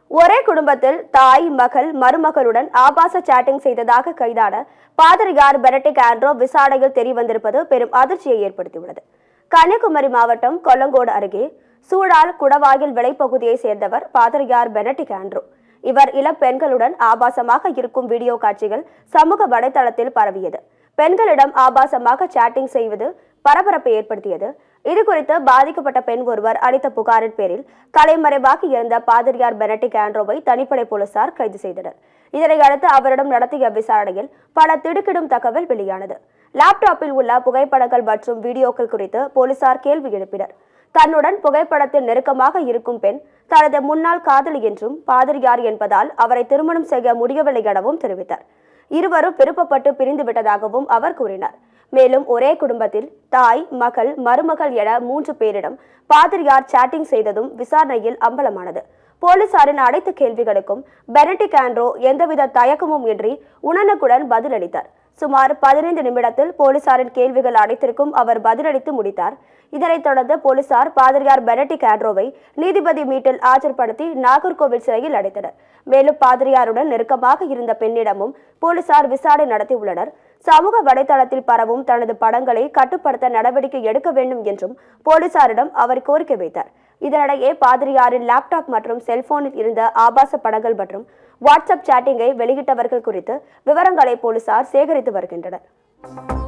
ஒரே குடும்பத்தில் தாய் மகள் மருமகளுடன் ஆபாச சாட்டிங் செய்ததாக கைதான பாதிரியார் பெனடிக் ஆண்ட்ரோ விசாரணையில் தெரியவந்திருப்பது பெரும் அதிர்ச்சியை ஏற்படுத்தியுள்ளது கன்னியாகுமரி மாவட்டம் கொல்லங்கோடு அருகே சூடால் குடவாயில் விளைப்பகுதியை சேர்ந்தவர் பாதிரியார் பெனடிக் ஆண்ட்ரோ இவர் இளம் பெண்களுடன் ஆபாசமாக இருக்கும் வீடியோ காட்சிகள் சமூக வலைதளத்தில் பரவியது பெண்களிடம் ஆபாசமாக சாட்டிங் செய்வது பரபரப்பை ஏற்படுத்தியது இது குறித்து பாதிக்கப்பட்ட பெண் ஒருவர் அளித்த புகாரின் பேரில் தலைமறைவாக இருந்த பாதிரியார் பெனடிக் ஆண்ட்ரோவை தனிப்படை போலீசார் கைது செய்தனர் இதனை அடுத்து அவரிடம் நடத்திய விசாரணையில் பல திடுக்கிடும் தகவல் வெளியானது லேப்டாப்பில் உள்ள புகைப்படங்கள் மற்றும் வீடியோக்கள் குறித்து போலீசார் கேள்வி எழுப்பினர் தன்னுடன் புகைப்படத்தில் நெருக்கமாக இருக்கும் பெண் தனது முன்னாள் காதலி என்றும் பாதிரியார் என்பதால் அவரை திருமணம் செய்ய முடியவில்லை எனவும் தெரிவித்தார் இருவரும் விருப்பப்பட்டு பிரிந்து விட்டதாகவும் அவர் கூறினார் மேலும் ஒரே குடும்பத்தில் தாய் மகள் மருமகள் என மூன்று பேரிடம் பாதிரியார் சாட்டிங் செய்ததும் விசாரணையில் அம்பலமானது போலீசாரின் அனைத்து கேள்விகளுக்கும் பெனடிக் ஆண்ட்ரோ எந்தவித தயக்கமும் இன்றி உணர்வுடன் பதிலளித்தார் சுமார் பதினைந்து நிமிடத்தில் போலீசாரின் கேள்விகள் அனைத்திற்கும் அவர் பதிலளித்து முடித்தார் இதனைத் தொடர்ந்து போலீசார் பாதிரியார் பெனடிக் ஆண்ட்ரோவை நீதிபதி மீட்டில் ஆஜர்படுத்தி நாகர்கோவில் சிறையில் அடைத்தனர் மேலும் பாதிரியாருடன் நெருக்கமாக இருந்த பெண்ணிடமும் போலீசார் விசாரணை நடத்தியுள்ளனர் சமூக வலைதளத்தில் பரவும் தனது படங்களை கட்டுப்படுத்த நடவடிக்கை எடுக்க வேண்டும் என்றும் போலீசாரிடம் அவர் கோரிக்கை வைத்தார் இதனிடையே பாதிரியாரின் லேப்டாப் மற்றும் செல்போனில் இருந்த ஆபாச படங்கள் மற்றும் வாட்ஸ்அப் சாட்டிங்கை வெளியிட்டவர்கள் குறித்து விவரங்களை போலீசார் சேகரித்து வருகின்றனர்